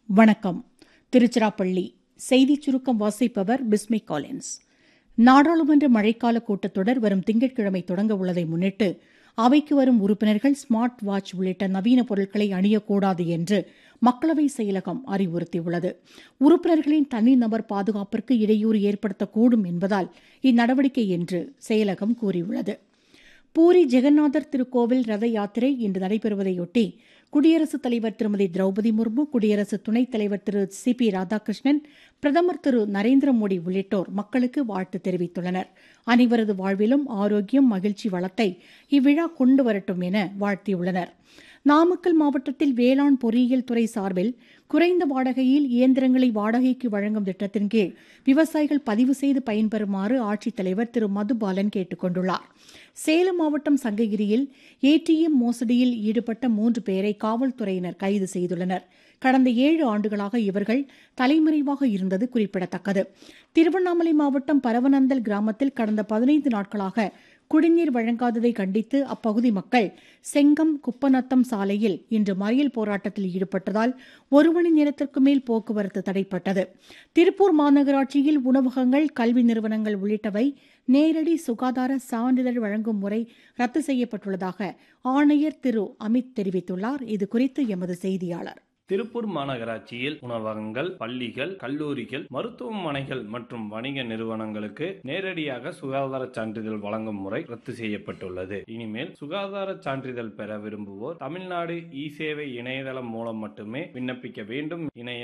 வணக்கம் திருச்சிராப்பள்ளி செய்திச் சுருக்கம் வாசிப்பவர் பிஸ்மி காலின்ஸ் நாடாளுமன்ற மழைக்கால கூட்டத்தொடர் வரும் திங்கட்கிழமை தொடங்க உள்ளதை முன்னிட்டு அவைக்கு வரும் உறுப்பினர்கள் ஸ்மார்ட் வாட்ச் உள்ளிட்ட நவீன பொருட்களை அணியக்கூடாது என்று மக்களவை செயலகம் அறிவுறுத்தியுள்ளது உறுப்பினர்களின் தனிநபர் பாதுகாப்பிற்கு இடையூறு ஏற்படுத்தக்கூடும் என்பதால் இந்நடவடிக்கை என்று செயலகம் கூறியுள்ளது பூரி ஜெகநாதர் திருக்கோவில் ரத யாத்திரை இன்று நடைபெறுவதையொட்டி குடியரசுத் தலைவர் திருமதி திரௌபதி முர்மு குடியரசு துணைத் தலைவர் திரு சி பி ராதாகிருஷ்ணன் பிரதமர் திரு நரேந்திர மோடி உள்ளிட்டோர் மக்களுக்கு வாழ்த்து தெரிவித்துள்ளனர் அனைவரது வாழ்விலும் ஆரோக்கியம் மகிழ்ச்சி வளத்தை இவ்விழா கொண்டு வரட்டும் என வாழ்த்தியுள்ளனர் நாமக்கல் மாவட்டத்தில் வேளாண் பொறியியல் துறை சார்பில் குறைந்த வாடகையில் இயந்திரங்களை வாடகைக்கு வழங்கும் திட்டத்தின் கீழ் விவசாயிகள் பதிவு செய்து பயன்பெறுமாறு ஆட்சித்தலைவர் திரு மதுபாலன் கேட்டுக் கொண்டுள்ளார் சேலம் மாவட்டம் சங்ககிரியில் ஏடிஎம் மோசடியில் ஈடுபட்ட மூன்று பேரை காவல்துறையினர் கைது செய்துள்ளனர் கடந்த ஏழு ஆண்டுகளாக இவர்கள் தலைமறைவாக இருந்தது குறிப்பிடத்தக்கது திருவண்ணாமலை மாவட்டம் பரவனந்தல் கிராமத்தில் கடந்த பதினைந்து நாட்களாக குடிநீர் வழங்காததை கண்டித்து அப்பகுதி மக்கள் செங்கம் குப்பநத்தம் சாலையில் இன்று மறியல் போராட்டத்தில் ஈடுபட்டதால் ஒரு மணி நேரத்திற்கு மேல் போக்குவரத்து தடைப்பட்டது திருப்பூர் மாநகராட்சியில் உணவகங்கள் கல்வி நிறுவனங்கள் உள்ளிட்டவை நேரடி சுகாதார சான்றிதழ் வழங்கும் முறை ரத்து செய்யப்பட்டுள்ளதாக ஆணையர் திரு அமித் தெரிவித்துள்ளார் இதுகுறித்து எமது செய்தியாளர் திருப்பூர் மாநகராட்சியில் உணவகங்கள் பள்ளிகள் கல்லூரிகள் மருத்துவமனைகள் மற்றும் வணிக நிறுவனங்களுக்கு நேரடியாக சுகாதார சான்றிதழ் வழங்கும் முறை ரத்து செய்யப்பட்டுள்ளது இனிமேல் சுகாதார சான்றிதழ் பெற விரும்புவோர் தமிழ்நாடு இ சேவை இணையதளம் மூலம் மட்டுமே விண்ணப்பிக்க வேண்டும் இணைய